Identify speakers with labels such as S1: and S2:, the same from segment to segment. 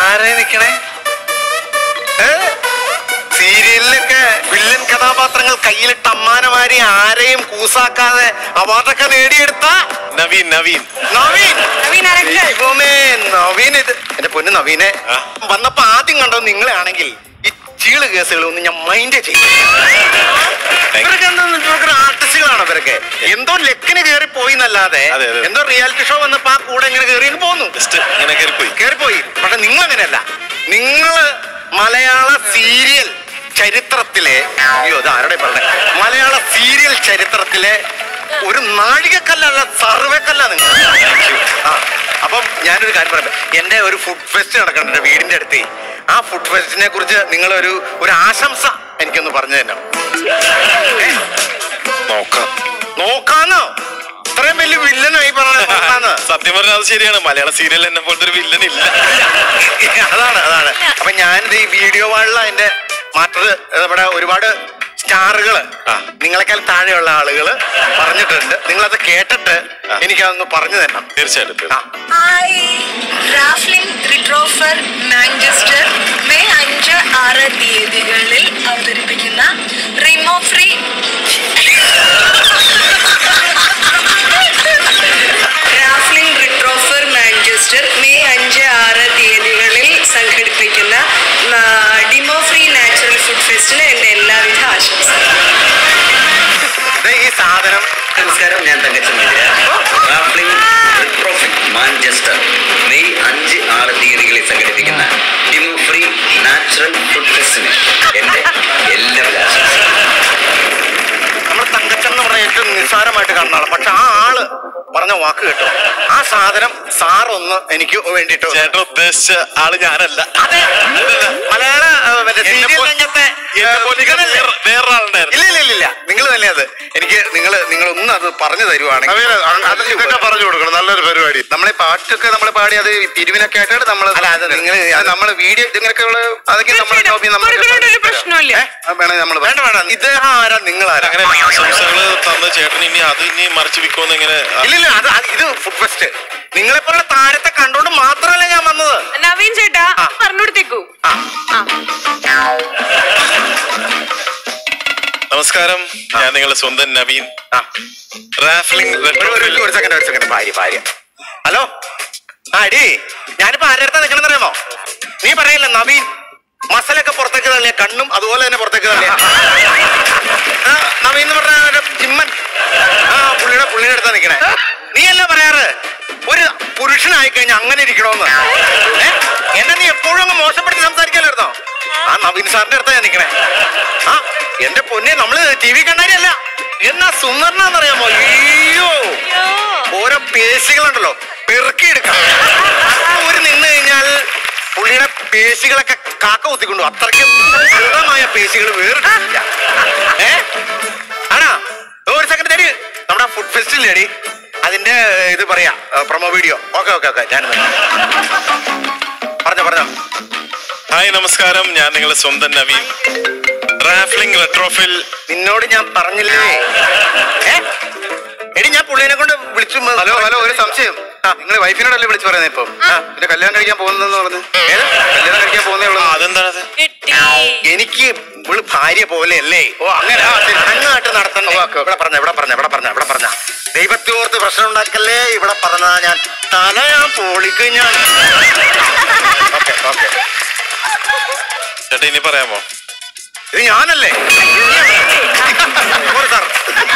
S1: ആരെ നിക്കണേ ഏ? സീരിയലിലൊക്കെ വില്ലൻ കഥാപാത്രങ്ങൾ കയ്യിലിട്ട് അമ്മാനമാരി ആരെയും കൂസാക്കാതെ അവാർഡൊക്കെ നേടിയെടുത്ത
S2: നവീൻ നവീൻ
S1: നവീൻ
S3: നവീൻ അരക്കൽ
S1: ദൈവമേ നവീൻ ഇത് എന്റെ പൊന്ന് നവീനെ
S2: ആ.
S1: വന്നപ്പോ ആദ്യം കണ്ടത് നിങ്ങളാണെങ്കിൽ ഈ ചീള് കേസുകളൊന്നും ഞാൻ മൈൻഡ് ചെയ്യും ഇവരൊക്കെ എന്താ ഇവരൊക്കെ ആർട്ടിസ്റ്റുകളാണ് ഇവരൊക്കെ എന്തോ ലെക്കിന് കയറി പോയി എന്നല്ലാതെ
S2: അതെ, അതെ.
S1: എന്തോ റിയാലിറ്റി ഷോ വന്നപ്പോ ആ കൂടെ ഇങ്ങനെ കയറി അങ്ങ് പോന്നു
S2: ജസ്റ്റ് ഇങ്ങനെ കയറിപ്പോയി
S1: കയറിപ്പോയി പക്ഷെ നിങ്ങൾ അങ്ങനെയല്ല നിങ്ങള് മലയാള സീരിയൽ ചരിത്രത്തിലെ അയ്യോ അത് ആരുടെ പറഞ്ഞത് മലയാള സീരിയൽ ചരിത്രത്തിലെ ഒരു നാഴികക്കല്ലല്ല സർവേക്കല്ല നിങ്ങൾ ആ അപ്പം ഞാനൊരു കാര്യം പറയാം എന്റെ ഒരു ഫുഡ് ഫെസ്റ്റ് നടക്കുന്നുണ്ട് എന്റെ വീടിന്റെ അടുത്ത് ആ ഫുഡ് ഫെസ്റ്റിനെ കുറിച്ച് നിങ്ങളൊരു ഒരു ആശംസ എനിക്കൊന്ന് പറഞ്ഞു തന്നെ
S2: നോക്കാം
S1: നോക്കാന്നോ ഇത്രയും വലിയ വില്ലനായി പറഞ്ഞ നോക്കാന്ന്
S2: സത്യം പറഞ്ഞാൽ അത് ശരിയാണ് മലയാള സീരിയൽ എന്നെ പോലത്തെ ഒരു വില്ലൻ ഇല്ല
S1: അതാണ് അതാണ് അപ്പൊ ഞാനിത് ഈ വീഡിയോ വാളിൽ അതിന്റെ മാറ്റർ നമ്മുടെ ഒരുപാട് സ്റ്റാറുകള്
S2: ആ.
S1: നിങ്ങളെക്കാൾ താഴെയുള്ള ആളുകള് പറഞ്ഞിട്ടുണ്ട് നിങ്ങളത് കേട്ടിട്ട്
S2: ആ.
S1: എനിക്കതൊന്ന് പറഞ്ഞു തരണം
S2: തീർച്ചയായിട്ടും
S1: ആ
S3: ഹായ് റാഫ്ലിംഗ് റിട്രോഫർ മാഞ്ചസ്റ്റർ മെയ് അഞ്ച് ആറ് തീയതികളിൽ അവതരിപ്പിക്കുന്ന റിമോ ഫ്രീ റാഫ്ലിംഗ് റിട്രോഫർ മാഞ്ചസ്റ്റർ മെയ് അഞ്ച് ആറ് തീയതികളിൽ സംഘടിപ്പിക്കുന്ന ആ, ഡിമോ ഫ്രീ നാച്ചുറൽ ഫുഡ് ഫെസ്റ്റിന് എൻ്റെ എല്ലാവിധ ആശംസകളും
S1: ഇത് ഈ സാധനം
S4: നമസ്കാരം ഞാൻ തങ്കച്ചൻ റാഫ്ലിംഗ് റിട്രോഫിറ്റ് മാഞ്ചസ്റ്റർ മെയ് അഞ്ച് ആറ് തീയതികളിൽ സംഘടിപ്പിക്കുന്ന ഡിമോ ഫ്രീ നാച്ചുറൽ ഫുഡ് ഫെസ്റ്റിന് എന്റെ എല്ലാവിധ ആശംസകളും
S1: നമ്മൾ തങ്കച്ചൻ എന്ന് പറഞ്ഞ ഏറ്റവും നിസ്സാരമായിട്ട് കാണുന്നതാണ് പക്ഷെ ആ ആള് പറഞ്ഞ വാക്ക് കേട്ടോ ആ സാധനം സാറൊന്ന് എനിക്ക് വേണ്ടിട്ട്
S2: ചേട്ടൻ ഉദ്ദേശിച്ച ആള് ഞാനല്ല
S1: അതെ മലയാള ആ, മറ്റേ
S2: എന്നെ
S1: സീരിയൽ
S2: പോ-
S1: രംഗത്തെ
S2: എന്നെ പോലെ
S1: ഇവനല്ലേ?
S2: വേറെ- വേറൊരാളുണ്ടായിരുന്നു
S1: ഇല്ല ഇല്ല ഇല്ല ഇല്ല നിങ്ങൾ തന്നെ അത് എനിക്ക് നിങ്ങൾ നിങ്ങൾ ഒന്ന് അത് പറഞ്ഞു തരുവാണെങ്കിൽ
S5: ഇതൊക്കെ പറഞ്ഞു കൊടുക്കണം നല്ലൊരു പരിപാടി
S1: നമ്മളെ പാട്ടൊക്കെ നമ്മൾ പാടി അത് പിരിവിനൊക്കെ ആയിട്ടാണ് നമ്മൾ അല്ല അത് നിങ്ങൾ നമ്മൾ വീഡിയോ ഇങ്ങനെയൊക്കെ ഉള്ള അതൊക്കെ നമ്മുടെ ജോബിൽ നമ്മൾ
S3: ഒരു പ്രശ്നമില്ല
S1: വേണം നമ്മൾ വേണ്ട വേണ്ട ഇദ്ദേഹം ആരാ നിങ്ങൾ ആരാ
S2: അങ്ങനെ ആശംസകള് തന്ന ചേട്ടൻ ഇനി അത് ഇനി മറച്ചു വെക്കുമെന്ന് എങ്ങനെ ആ,
S1: ഇല്ല ഇല്ല അത് അത് ഇത് ഫുഡ് ഫെസ്റ്റ് നിങ്ങളെ പോലെ താരത്തെ കണ്ടോണ്ട് മാത്രമല്ല ഞാൻ വന്നത്
S3: നവീൻ ചേട്ടാ
S1: ആ.
S3: പറഞ്ഞുകൊടുത്തേക്കൂ
S1: ആ
S2: നമസ്കാരം ഞാൻ നിങ്ങളുടെ സ്വന്തം നവീൻ
S1: ആ
S2: റാഫ്ലിംഗ്
S1: ഒരു- ഒരു
S2: retrofit-
S1: ഒരു സെക്കൻഡ് ഒരു സെക്കൻഡ് ഭാര്യ ഭാര്യ ഹലോ ആ അടി ഞാനിപ്പോ ആരുടെ അടുത്താ നിൽക്കണമെന്ന് അറിയാമോ നീ പറയില്ല നവീൻ മസലൊക്കെ പുറത്തേക്ക് തള്ളിയ കണ്ണും അതുപോലെ തന്നെ പുറത്തേക്ക് തള്ളിയ ആ, നവീൻ എന്ന് പറഞ്ഞ ഒരു ചിമ്മൻ ആ പുള്ളിയുടെ പുള്ളിയുടെ അടുത്താ നിൽക്കണേ നീ അല്ല പറയാറ് ഒരു പുരുഷനായി കഴിഞ്ഞാൽ അങ്ങനെ ഇരിക്കണമെന്ന് ഏ? എന്നെ നീ എപ്പോഴും അങ്ങ് മോശപ്പെടുത്തി സംസാരിക്കല്ലായിരുന്നോ ആ നവീൻ സാറിന്റെ അടുത്താ ഞാൻ നിൽക്കണേ ആ എന്റെ പൊന്നെ നമ്മള് ടി വി കണ്ടാരിയല്ല എന്നാ സുന്ദരനാന്നറിയാമോ അയ്യോ ഓരോ പേശികളുണ്ടല്ലോ പെറുക്കിയെടുക്കാം ആ ഒരു നിന്ന് കഴിഞ്ഞാൽ പുള്ളിയുടെ പേശികളൊക്കെ കാക്ക കുത്തിക്കൊണ്ടു അത്രയ്ക്കും ദൃഢമായ പേശികൾ വേറിട്ടില്ല ഏ ആണാ ഒരു സെക്കൻഡ് തരി നമ്മുടെ ഫുഡ് ഫെസ്റ്റിവൽ അടി അതിന്റെ ഇത് പറയാ promo video okay okay okay ഞാൻ പറഞ്ഞോ പറഞ്ഞോ
S2: ഹായ് നമസ്കാരം ഞാൻ നിങ്ങളുടെ സ്വന്തം നവീൻ റാഫ്ലിംഗ് റെട്രോഫിൽ
S1: നിന്നോട് ഞാൻ പറഞ്ഞില്ലേ ഏ? എടി ഞാൻ പുള്ളിനെ കൊണ്ട് വിളിച്ചു
S5: ഹലോ ഹലോ ഒരു സംശയം നിങ്ങൾ വൈഫിനോടല്ലേ വിളിച്ചു പറയുന്നത് ഇപ്പം ആ, പിന്നെ കല്യാണം കഴിക്കാൻ പോകുന്നെന്ന് പറഞ്ഞു
S1: ഏത്?
S5: കല്യാണം കഴിക്കാൻ പോകുന്നേ ഉള്ളൂ
S2: അതെന്താണത്
S1: എനിക്ക് ഇവള് ഭാര്യ പോലെയല്ലേ ഓ അങ്ങനെ ആ, ശരി. അങ്ങാട്ട് നടത്തണ്ട ഇവിടെ പറഞ്ഞ ഇവിടെ പറഞ്ഞ ഇവിടെ പറഞ്ഞ ഇവിടെ പറഞ്ഞ ദൈവത്തെ ഓർത്ത് പ്രശ്നം ഉണ്ടാക്കല്ലേ ഇവിടെ പറഞ്ഞ ഞാൻ തല ഞാൻ പൊളിക്ക് ഞാൻ ഓക്കെ ഓക്കെ
S2: ചേട്ടാ ഇനി പറയാമോ
S1: ഇത് ഞാനല്ലേ സോറി സാർ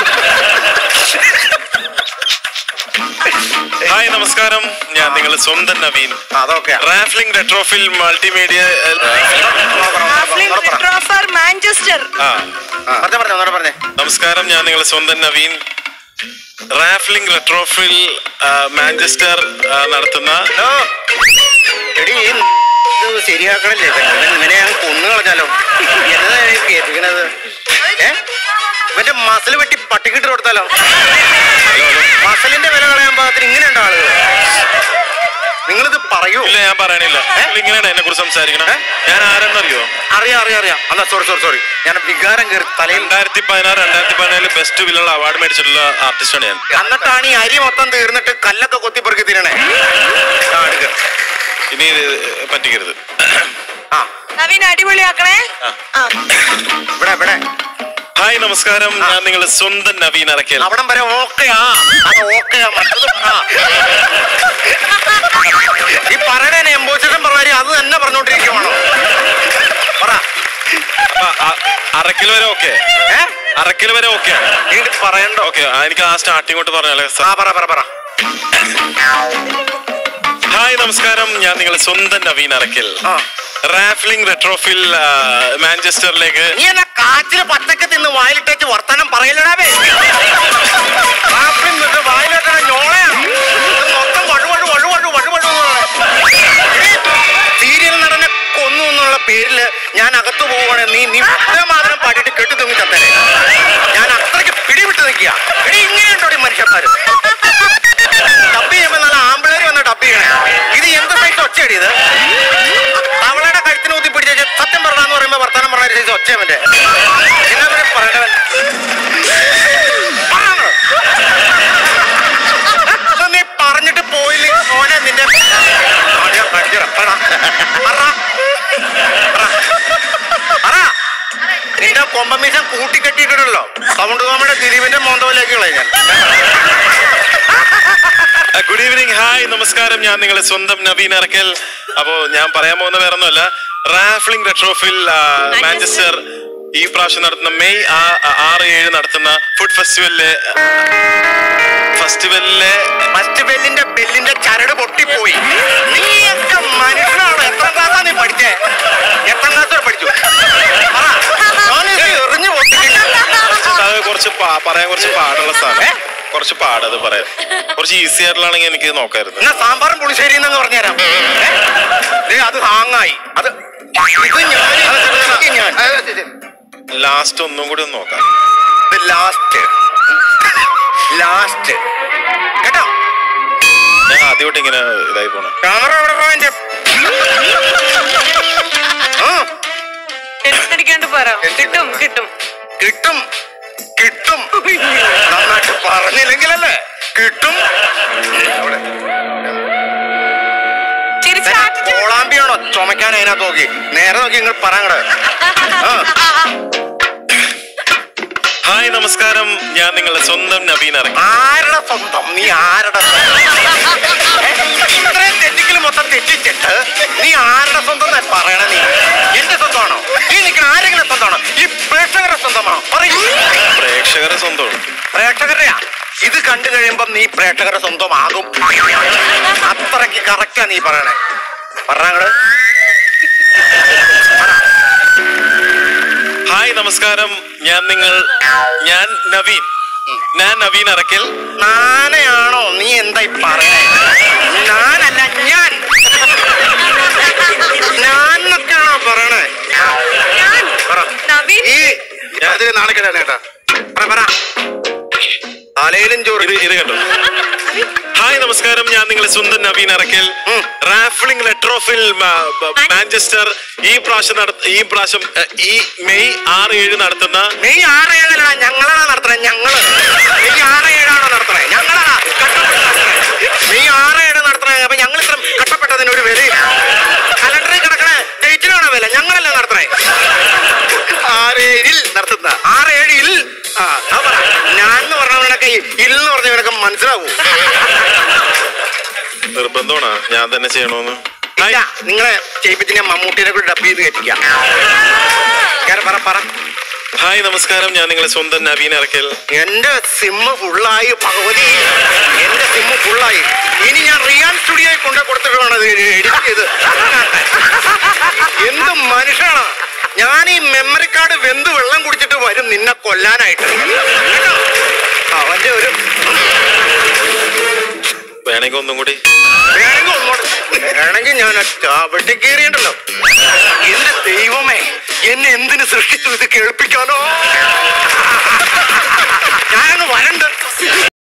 S2: ഹായ് നമസ്കാരം ഞാൻ നിങ്ങളുടെ സ്വന്തം നവീൻ
S1: അതൊക്കെ
S2: റാഫ്ലിംഗ് റെട്രോഫിൽ മൾട്ടിമീഡിയ
S3: റിട്രോഫർ മാഞ്ചസ്റ്റർ
S2: ആ
S1: പറഞ്ഞ പറഞ്ഞ ഒന്നോടെ പറഞ്ഞേ
S2: നമസ്കാരം ഞാൻ നിങ്ങളുടെ സ്വന്തം നവീൻ റാഫ്ലിംഗ് റെട്രോഫിൽ ആ, മാഞ്ചസ്റ്റർ ആ, നടത്തുന്ന
S1: ഹലോ എടി ഈ ഇത് ശരിയാക്കണല്ലേ ഇവൻ ഇവനെ അങ്ങ് കൊന്നു കളഞ്ഞാലോ എന്നതാ ഈ കേൾപ്പിക്കണത് ഏ ഇവന്റെ മസിൽ വെട്ടി പട്ടിക്കിട്ട് കൊടുത്താലോ മസലിന്റെ വില കളയാൻ പാകത്തിന് ഇങ്ങനെയുണ്ട് ആളുകൾ നിങ്ങളിത് പറയൂ
S2: ഇല്ല ഞാൻ പറയണില്ല നിങ്ങൾ ഇങ്ങനെയാണ് എന്നെ കുറിച്ച് സംസാരിക്കണം
S1: ഏ?
S2: ഞാൻ ആരെന്നറിയോ
S1: അറിയാം അറിയാം അറിയാം അല്ല സോറി സോറി സോറി ഞാൻ വികാരം കയറി തലയിൽ
S2: രണ്ടായിരത്തി പതിനാറ് രണ്ടായിരത്തി പതിനേഴിൽ ബെസ്റ്റ് വില്ലുള്ള അവാർഡ് മേടിച്ചിട്ടുള്ള ആർട്ടിസ്റ്റാണ് ഞാൻ
S1: എന്നിട്ടാണ് ഈ അരി മൊത്തം തീർന്നിട്ട് കല്ലൊക്കെ കൊത്തിപ്പെറുക്കി തിരണേ ആ എടുക്ക
S2: ഇനി ഇനി പറ്റിക്കരുത്
S1: ആ
S3: നവീൻ അടിപൊളിയാക്കണേ ആ
S1: ഇവിടെ ഇവിടെ
S2: ഹായ് നമസ്കാരം ഞാൻ നിങ്ങളുടെ സ്വന്തം നവീൻ അറക്കൽ
S1: അവിടം വരെ ഓക്കെയാ അത് ഓക്കെയാ മറ്റത് പറ. ഈ പറയണ എംബോസിഷൻ പ്രകാരം അത് തന്നെ പറഞ്ഞോണ്ടിരിക്കുവാണോ പറ
S2: അപ്പൊ അ- അറക്കൽ വരെ ഓക്കെ
S1: ഏ
S2: അറക്കൽ വരെ ഓക്കെ
S1: ഇത് പറയണ്ടോ
S2: ഓക്കെ എനിക്ക് ആ സ്റ്റാർട്ടിങ് കൊണ്ട് പറഞ്ഞാലേ
S1: ആ പറ പറ പറ
S2: ഹായ് നമസ്കാരം ഞാൻ നിങ്ങളുടെ സ്വന്തം നവീൻ അറക്കൽ
S1: ആ.
S2: റാഫ്ലിംഗ് റെട്രോഫിൽ മാഞ്ചസ്റ്ററിലേക്ക്
S1: നീ എന്നെ കാച്ചില് പച്ചക്ക് തിന്ന് വായിലിട്ടേച്ച് വർത്തനം പറയില്ലടാവേ ആപ്പിൾ നിന്നിട്ട് വായിലിട്ട ഞോളയാണ് ഇത് മൊത്തം വഴു വഴു വഴു വഴു വഴു വഴു സീരിയൽ നടനെ കൊന്നു എന്നുള്ള പേരില് ഞാൻ അകത്തു പോവുകയാണ് നീ നീ മാത്രം പാടിയിട്ട് കെട്ടി തൂങ്ങി ചത്തനെ ഞാൻ അത്രയ്ക്ക് പിടിവിട്ട് നിൽക്കുക എടി ഇങ്ങനെയുണ്ടോ ഈ മനുഷ്യന്മാര് ഡബ് ചെയ്യുമ്പോ നല്ല ആമ്പിളേര് വന്ന് ഡബ് ചെയ്യണേ ഇത് എന്ത് സൈസ് ഒച്ചയടി ഇത് അവളുടെ കഴുത്തിന് ഊത്തി പിടിച്ച സത്യം പറഞ്ഞാന്ന് പറയുമ്പോ വർത്താനം പറഞ്ഞ ഒരു സൈസ് ഒച്ചയവന്റെ എന്നാ പിന്നെ പറയണവൻ പറയണോ? ഇത് നീ പറഞ്ഞിട്ട് പോയില്ലെങ്കിൽ മോനെ നിന്റെ ആദ്യം കടിച്ചിട. പറ. പറ. പറ. പറ. നിന്റെ കൊമ്പമീശം കൂട്ടിക്കെട്ടിയിട്ടുണ്ടല്ലോ സൗണ്ട് കോമയുടെ ദിലീപിന്റെ മോന്തോലേക്കുള്ള ഞാൻ
S2: ഗുഡ് ഈവനിങ് ഹായ് നമസ്കാരം ഞാൻ നിങ്ങളുടെ സ്വന്തം നവീൻ അറക്കൽ അപ്പോ ഞാൻ പറയാൻ പോകുന്ന വേറെ ഒന്നുമല്ല റാഫ്ലിംഗ് റെട്രോഫിൽ മാഞ്ചസ്റ്റർ ഈ പ്രാവശ്യം നടത്തുന്ന മെയ് ആ- ആ- ആറ് ഏഴ് നടത്തുന്ന ഫുഡ് ഫെസ്റ്റിവലിലെ ഫെസ്റ്റിവലിലെ
S1: ഫസ്റ്റ് ബെല്ലിന്റെ ബെല്ലിന്റെ ചരട് പൊട്ടിപ്പോയി നീയൊക്കെ മനുഷ്യനാണോ എത്ര ക്ലാസ്സാ നീ പഠിച്ചേ എത്ര ക്ലാസ് വരെ പഠിച്ചു പറ. ഞാനിത് എറിഞ്ഞു പൊട്ടിക്കില്ല
S2: അത് കുറച്ച് പാ- പറയാൻ കുറച്ച് പാടുള്ള
S1: ഏ?
S2: സാധനം കുറച്ച് പാടത് പറയാൻ കുറച്ച് ഈസി ആയിട്ടുള്ളതാണെങ്കിൽ എനിക്ക് നോക്കായിരുന്നു
S1: എന്നാ സാമ്പാറും പുളിശ്ശേരി എന്നങ്ങ് പറഞ്ഞുതരാം ഏ? ദേ, അത് ഹാങ്ങായി അത് ഇത് ഞാൻ ഇത് ഞാൻ
S2: ലാസ്റ്റ് ഒന്നും കൂടി ഒന്ന് നോക്കാം
S1: ഇത് ലാസ്റ്റ് ലാസ്റ്റ് കേട്ടോ
S2: ഞാൻ ആദ്യമായിട്ട് ഇങ്ങനെ ഇതായി പോണം
S1: ക്യാമറ എവിടെ പോയിന്റെ ആ
S3: ടെൻഷനടിക്കാണ്ട് പറ കിട്ടും കിട്ടും
S1: കിട്ടും കിട്ടും നന്നായിട്ട് പറഞ്ഞില്ലെങ്കിലല്ലേ കിട്ടും അവിടെ.
S3: ചിരിച്ചാട്ടിട്ട്
S1: കോളാമ്പിയാണോ ചുമക്കാൻ അതിനകത്ത് നോക്കി നേരെ നോക്കി നിങ്ങൾ പറയങ്ങട്
S2: ഹായ് നമസ്കാരം ഞാൻ നിങ്ങളുടെ സ്വന്തം നവീൻ അറക്കൽ
S1: ആരുടെ സ്വന്തം നീ ആരുടെ സ്വന്തം? ഏ? ഇത്രയും തെറ്റിക്കൽ മൊത്തം തെറ്റിച്ചിട്ട് നീ ആരുടെ സ്വന്തം എന്നാ പറയണ നീ എന്റെ സ്വന്തമാണോ ഈ നിൽക്കുന്ന ആരെങ്കിലും സ്വന്തമാണോ ഈ പ്രേക്ഷകരുടെ സ്വന്തമാണോ പറയൂ
S2: പ്രേക്ഷകരെ സ്വന്തമാണ്
S1: പ്രേക്ഷകരുടെയാ ഇത് കണ്ടു കഴിയുമ്പം നീ പ്രേക്ഷകരുടെ സ്വന്തമാകും അത്രയ്ക്ക് കറക്റ്റാ നീ പറയണേ പറഞ്ഞങ്ങള്
S2: ഹായ് നമസ്കാരം ഞാൻ നിങ്ങൾ ഞാൻ നവീൻ ഞാൻ നവീൻ അറക്കൽ
S1: നാനയാണോ നീ എന്തായി പറയണേ ഞാനല്ല ഞാൻ ഞാൻ എന്നൊക്കെയാണോ പറയണേ
S3: ഞാൻ
S1: പറ
S3: നവീൻ
S1: ഈ അതിന് നാണക്കേടാണ് കേട്ടാ പറ പറ തലയിലും ചോറ്
S2: ഇത് ഇത് കണ്ടോ ഹായ് നമസ്കാരം ഞാൻ നിങ്ങളെ സ്വന്തം നവീൻ അറക്കൽ
S1: ഉം.
S2: റാഫ്ലിംഗ് ലെട്രോഫിൽ മ- ബ- മാഞ്ചസ്റ്റർ ഈ പ്രാവശ്യം നട ഈ പ്രാവശ്യം എ, ഈ മെയ് ആറ് ഏഴ് നടത്തുന്ന
S1: നീ ആറ് ഏഴല്ല ഞങ്ങളാണ് നടത്തണേ ഞങ്ങള് നീ ആറ് ഏഴാണോ നടത്തണേ ഞങ്ങളാ കഷ്ടപ്പെട്ട് നടത്തണേ നീ ആറ് ഏഴ് നടത്തണേ അപ്പൊ ഞങ്ങൾ ഇത്ര കഷ്ടപ്പെട്ടതിന് ഒരു വിലയില്ല കലണ്ടറിൽ കിടക്കണേ ഡേറ്റിനാണോ വില ഞങ്ങളല്ലേ നടത്തണേ ആറേഴിൽ നടത്തുന്ന ആറേഴിൽ ആ അത് പറ ഞാൻ എന്ന് പറഞ്ഞവനൊക്കെ ഇല്ലെന്ന് പറഞ്ഞവനൊക്കെ മനസ്സിലാവൂ
S2: നിർബന്ധമാണ് ഞാൻ തന്നെ ചെയ്യണമെന്ന്
S1: ഇല്ല നിങ്ങളെ ചെയ്യിപ്പിച്ച് ഞാൻ മമ്മൂട്ടിനെ കൂടി ഡബ് ചെയ്ത് കയറ്റിക്കാം കേറ് പറ പറ
S2: ഹായ് നമസ്കാരം ഞാൻ നിങ്ങളെ സ്വന്തം നവീൻ അറക്കൽ
S1: എന്റെ സിമ്മ് ഫുള്ളായി ഭഗവതി എന്റെ സിമ്മ് ഫുള്ളായി ഇനി ഞാൻ റിയാൻ സ്റ്റുഡിയോയിൽ കൊണ്ട് കൊടുത്തിട്ട് വേണം ഇത് എഡിറ്റ് ചെയ്ത് എന്ത് മനുഷ്യനാണ് ഞാൻ ഈ മെമ്മറി കാർഡ് വെന്ത് വെള്ളം കുടിച്ചിട്ട് വരും നിന്നെ കൊല്ലാനായിട്ട് കേട്ടോ? അവന്റെ ഒരു
S2: വേണമെങ്കിൽ ഒന്നും കൂടി
S1: വേണമെങ്കിൽ ഒന്നോട് വേണമെങ്കിൽ ഞാൻ ചാവട്ടി കയറിയുണ്ടല്ലോ എന്റെ ദൈവമേ എന്നെ എന്തിനു സൃഷ്ടിച്ചു ഇത് കേൾപ്പിക്കാനോ ഞാനങ്ങ് വരണ്ട്